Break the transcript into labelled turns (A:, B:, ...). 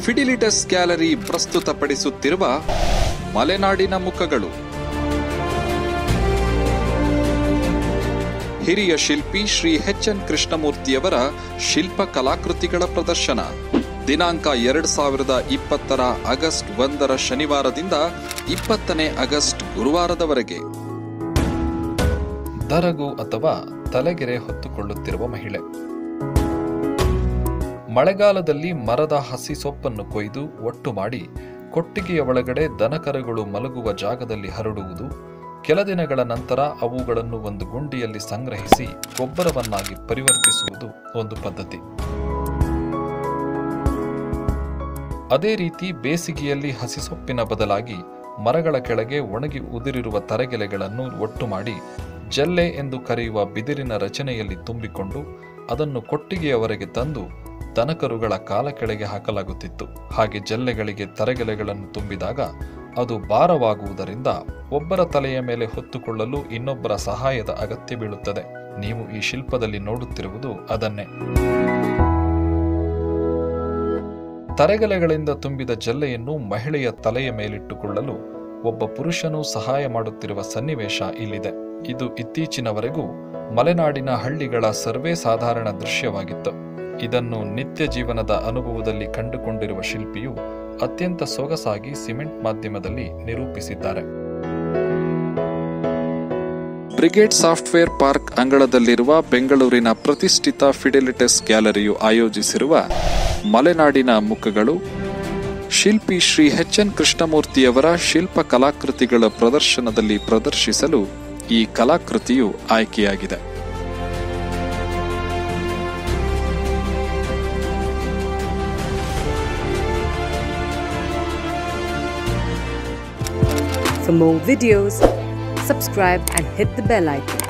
A: ಫಿಡಿಲಿಟಸ್ gallery ಪ್ರಸ್ತುತಪಡಿಸುತ್ತಿರುವ ಮಲೆನಾಡಿನ ಮುಖಗಳು ಹಿರಿಯ ಶಿಲ್ಪಿ ಶ್ರೀ ಎಚ್ ಎನ್ ಕೃಷ್ಣಮೂರ್ತಿಯವರ ಶಿಲ್ಪ ಕಲಾಕೃತಿಗಳ ಪ್ರದರ್ಶನ ದಿನಾಂಕ ಎರಡ್ ಸಾವಿರದ ಇಪ್ಪತ್ತರ ಆಗಸ್ಟ್ ಒಂದರ ಶನಿವಾರದಿಂದ ಇಪ್ಪತ್ತನೇ ಆಗಸ್ಟ್ ಗುರುವಾರದವರೆಗೆ ದರಗು ಅಥವಾ ತಲೆಗೆರೆ ಹೊತ್ತುಕೊಳ್ಳುತ್ತಿರುವ ಮಹಿಳೆ ಮಳೆಗಾಲದಲ್ಲಿ ಮರದ ಹಸಿ ಸೊಪ್ಪನ್ನು ಕೊಯ್ದು ಒಟ್ಟು ಮಾಡಿ ಕೊಟ್ಟಿಗೆಯ ಒಳಗಡೆ ದನಕರುಗಳು ಮಲಗುವ ಜಾಗದಲ್ಲಿ ಹರಡುವುದು ಕೆಲ ದಿನಗಳ ನಂತರ ಅವುಗಳನ್ನು ಒಂದು ಗುಂಡಿಯಲ್ಲಿ ಸಂಗ್ರಹಿಸಿ ಗೊಬ್ಬರವನ್ನಾಗಿ ಪರಿವರ್ತಿಸುವುದು ಒಂದು ಪದ್ಧತಿ ಅದೇ ರೀತಿ ಬೇಸಿಗೆಯಲ್ಲಿ ಹಸಿ ಸೊಪ್ಪಿನ ಬದಲಾಗಿ ಮರಗಳ ಕೆಳಗೆ ಒಣಗಿ ಉದುರಿರುವ ತರೆಗೆಲೆಗಳನ್ನು ಒಟ್ಟು ಮಾಡಿ ಜಲ್ಲೆ ಎಂದು ಕರೆಯುವ ಬಿದಿರಿನ ರಚನೆಯಲ್ಲಿ ತುಂಬಿಕೊಂಡು ಅದನ್ನು ಕೊಟ್ಟಿಗೆಯವರೆಗೆ ತಂದು ದನಕರುಗಳ ಕಾಲ ಕೆಳಗೆ ಹಾಕಲಾಗುತ್ತಿತ್ತು ಹಾಗೆ ಜಲ್ಲೆಗಳಿಗೆ ತರೆಗೆಲೆಗಳನ್ನು ತುಂಬಿದಾಗ ಅದು ಭಾರವಾಗುವುದರಿಂದ ಒಬ್ಬರ ತಲೆಯ ಮೇಲೆ ಹೊತ್ತುಕೊಳ್ಳಲು ಇನ್ನೊಬ್ಬರ ಸಹಾಯದ ಅಗತ್ಯ ಬೀಳುತ್ತದೆ ನೀವು ಈ ಶಿಲ್ಪದಲ್ಲಿ ನೋಡುತ್ತಿರುವುದು ಅದನ್ನೇ ತರೆಗೆಲೆಗಳಿಂದ ತುಂಬಿದ ಜಲ್ಲೆಯನ್ನು ಮಹಿಳೆಯ ತಲೆಯ ಮೇಲಿಟ್ಟುಕೊಳ್ಳಲು ಒಬ್ಬ ಪುರುಷನು ಸಹಾಯ ಮಾಡುತ್ತಿರುವ ಸನ್ನಿವೇಶ ಇಲ್ಲಿದೆ ಇದು ಇತ್ತೀಚಿನವರೆಗೂ ಮಲೆನಾಡಿನ ಹಳ್ಳಿಗಳ ಸರ್ವೇ ಸಾಧಾರಣ ದೃಶ್ಯವಾಗಿತ್ತು ಇದನ್ನು ನಿತ್ಯ ಜೀವನದ ಅನುಭವದಲ್ಲಿ ಕಂಡುಕೊಂಡಿರುವ ಶಿಲ್ಪಿಯು ಅತ್ಯಂತ ಸೊಗಸಾಗಿ ಸಿಮೆಂಟ್ ಮಾಧ್ಯಮದಲ್ಲಿ ನಿರೂಪಿಸಿದ್ದಾರೆ ಬ್ರಿಗೇಡ್ ಸಾಫ್ಟ್ವೇರ್ ಪಾರ್ಕ್ ಅಂಗಳದಲ್ಲಿರುವ ಬೆಂಗಳೂರಿನ ಪ್ರತಿಷ್ಠಿತ ಫಿಡೆಲಿಟಸ್ ಗ್ಯಾಲರಿಯು ಆಯೋಜಿಸಿರುವ ಮಲೆನಾಡಿನ ಮುಖಗಳು ಶಿಲ್ಪಿ ಶ್ರೀ ಎಚ್ ಎನ್ ಕೃಷ್ಣಮೂರ್ತಿಯವರ ಶಿಲ್ಪ ಕಲಾಕೃತಿಗಳ ಪ್ರದರ್ಶನದಲ್ಲಿ ಪ್ರದರ್ಶಿಸಲು ಈ ಕಲಾಕೃತಿಯು ಆಯ್ಕೆಯಾಗಿದೆ
B: For more videos, subscribe and hit the bell icon.